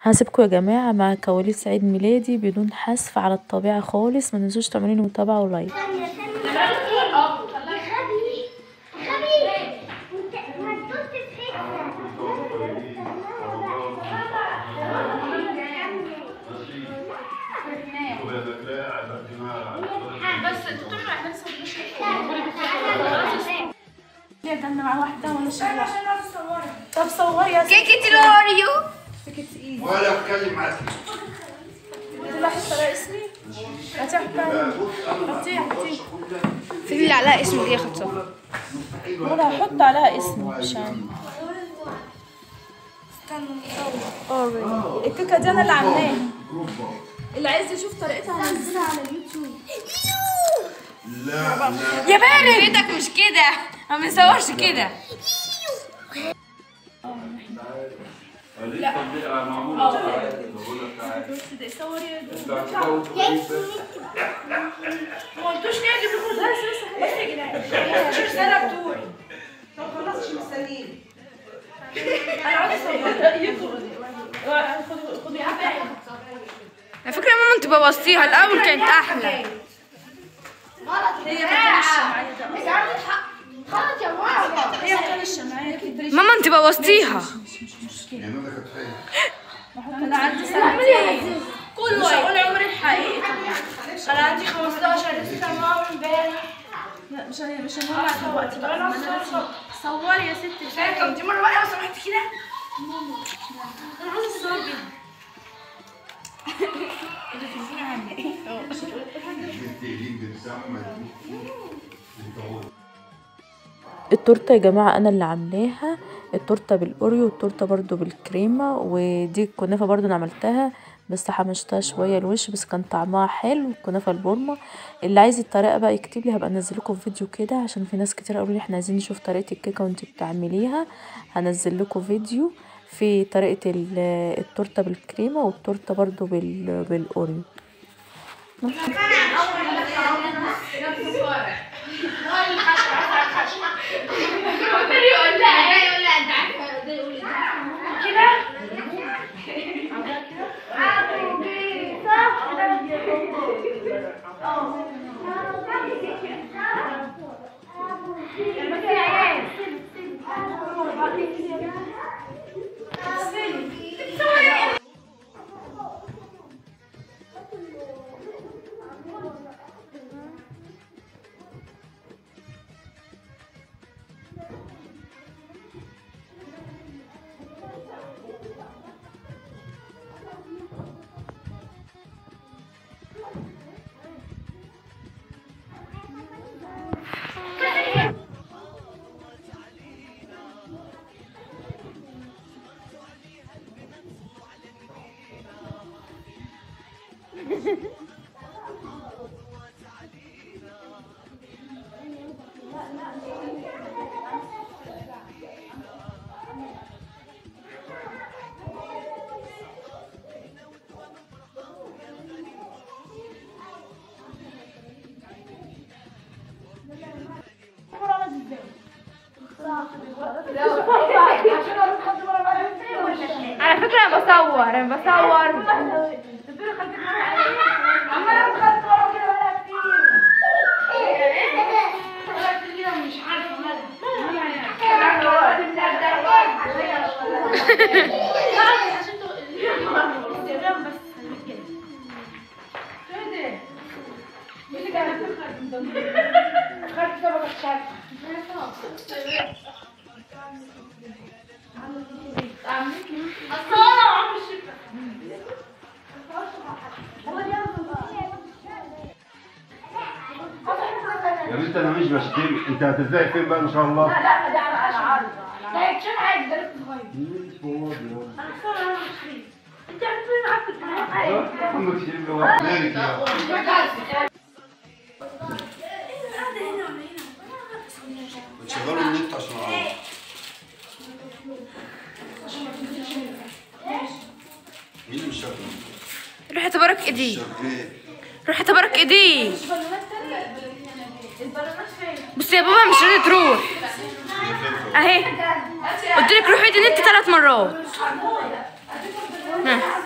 هسيبكم يا جماعه مع كواليس عيد ميلادي بدون حذف على الطبيعه خالص ما تنسوش تعملوا لي متابعه ولايك ثانية ثانية غبي غبي انت ما تدوس في بس الدكتور ما نفسه ليه ده مع واحده ولا شغله طب صوري يا ستي كيكة الأوريو ولا اتكلم معاك لاحظ ترى اسمي هتحكي حطيه حطيه في اللي عليها اسمي دي ياخد صفر ولا هحط عليها اسمي عشان اوري الكيكه دي انا اللي عاملاها اللي عايز يشوف طريقتها هنزلها على اليوتيوب لا لا يا بارد ايدك مش كده ما بنصورش كده صوري ما قلتوش ليه اجيب لكم درس لسه بس يا جدعان 12 سنه بتوعي طب خلاص مش مستنيين انا عاوز اصور خدوا خدوا حبايه على فكرة يا ماما انت بوظتيها الأول كانت أحلى هي مكان الشمعيه ده غلط يا ماما هي مكان الشمعيه كده ماما انت بوظتيها يعني انا كنت خايف انا عندي سنتين كله مش هقول عمري الحقيقي انا عندي 15 لسه ما امبارح لا مش هي مش هنولع دلوقتي بقى لما انا لازم- صوري يا ستي فاكر دي مره بقى لو سمحت كده انا عاوز الصور جدا بنت ايدين بتسمى بتقول التورته يا جماعه انا اللي عاملاها التورته بالاوريو والتورته برضو بالكريمه ودي الكنافه برضو انا عملتها بس حمشتها شويه الوش بس كان طعمها حلو الكنافه البورمه اللي عايز الطريقه بقى يكتب لي هبقى انزل لكم فيديو كده عشان في ناس كتير قالوا لي احنا عايزين نشوف طريقه الكيكه وانت بتعمليها هنزل لكم فيديو في طريقه ال- التورته بالكريمه والتورته برضو بال- بالاوريو على فكرة أنا بصور أنا بصور يا بنت انا مش بشتري انت هتزاي فين بقى ان شاء الله؟ مش فاضي عمك شريف لو مالك يا بتشغلوا النت عشان اعرف مين اللي مش شغال؟ روح تبارك ايدي شغال روح تبارك ايدي بس يا بابا مش راضي تروح اهي قلت لك روحي ايدي نت ثلاث مرات ها.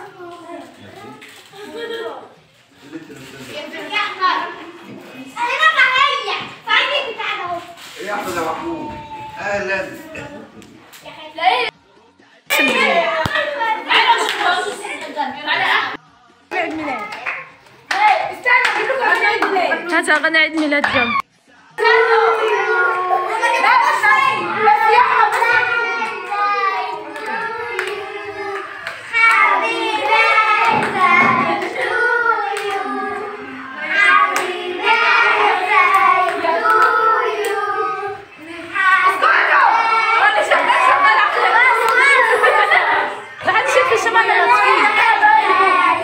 عايزه اغني عيد ميلاد جنب محدش يطفي الشمعة انا اطفيه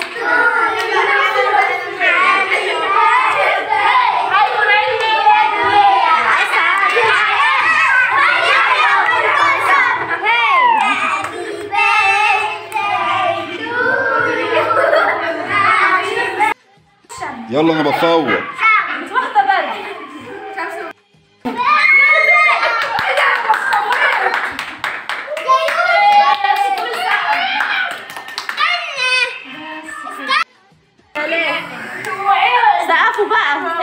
يلا انا بصور سقفوا بقى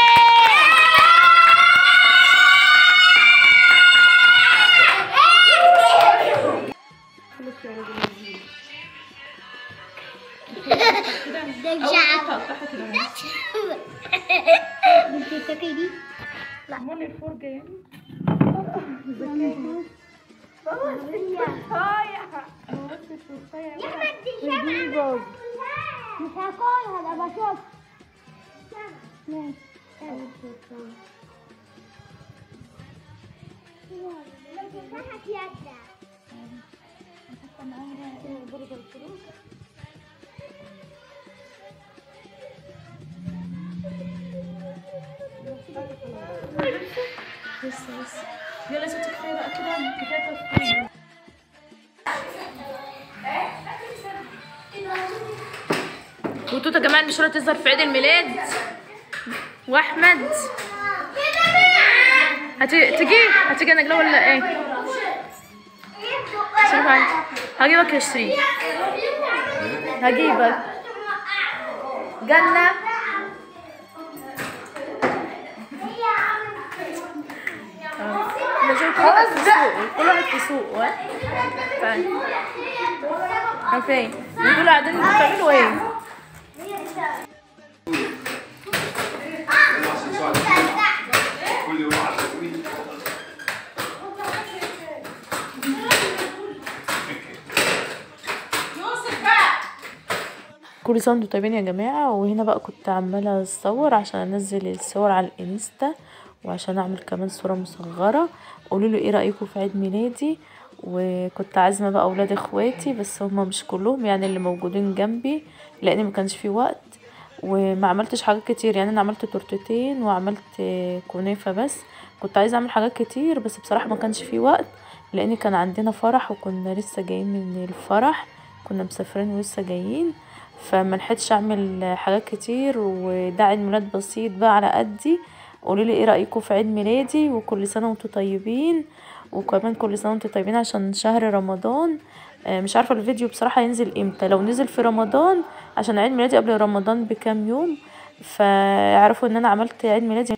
مش هاكلها ده بشوف ماشي يلا يا ستي كفايه بقى كده كفايه تصوير وتوتا كمان مش راضيه تظهر في عيد الميلاد واحمد هتي تجي هتيجي نجلة ولا ايه؟ شوف هاي. هجيبك يا شريف هجيبك جنة نجيب كل واحد في سوقه كل واحد في سوقه ها؟ تعالي فين؟ دول قاعدين بتعملوا ايه؟ كل يوم 10 جنيه كل سنة وانتم طيبين يا جماعة وهنا بقى كنت عمالة اصور عشان انزل الصور على الانستا وعشان اعمل كمان صورة مصغرة قولوا لي ايه رأيكم في عيد ميلادي وكنت عازمة بقى اولاد اخواتي بس هما مش كلهم يعني اللي موجودين جنبي لان ما كانش في وقت وما عملتش حاجات كتير يعني انا عملت تورتتين وعملت كنافة بس كنت عايزة اعمل حاجات كتير بس بصراحة ما كانش في وقت لان كان عندنا فرح وكنا لسه جايين من الفرح كنا مسافرين ولسه جايين فما لحقتش اعمل حاجات كتير وده عيد ميلاد بسيط بقى على قدي قولوا لي ايه رايكم في عيد ميلادي وكل سنه وانتم طيبين وكمان كل سنه وانتم طيبين عشان شهر رمضان آه، مش عارفه الفيديو بصراحه هينزل امتى لو نزل في رمضان عشان عيد ميلادي قبل رمضان بكام يوم فاعرفوا ان انا عملت عيد ميلادي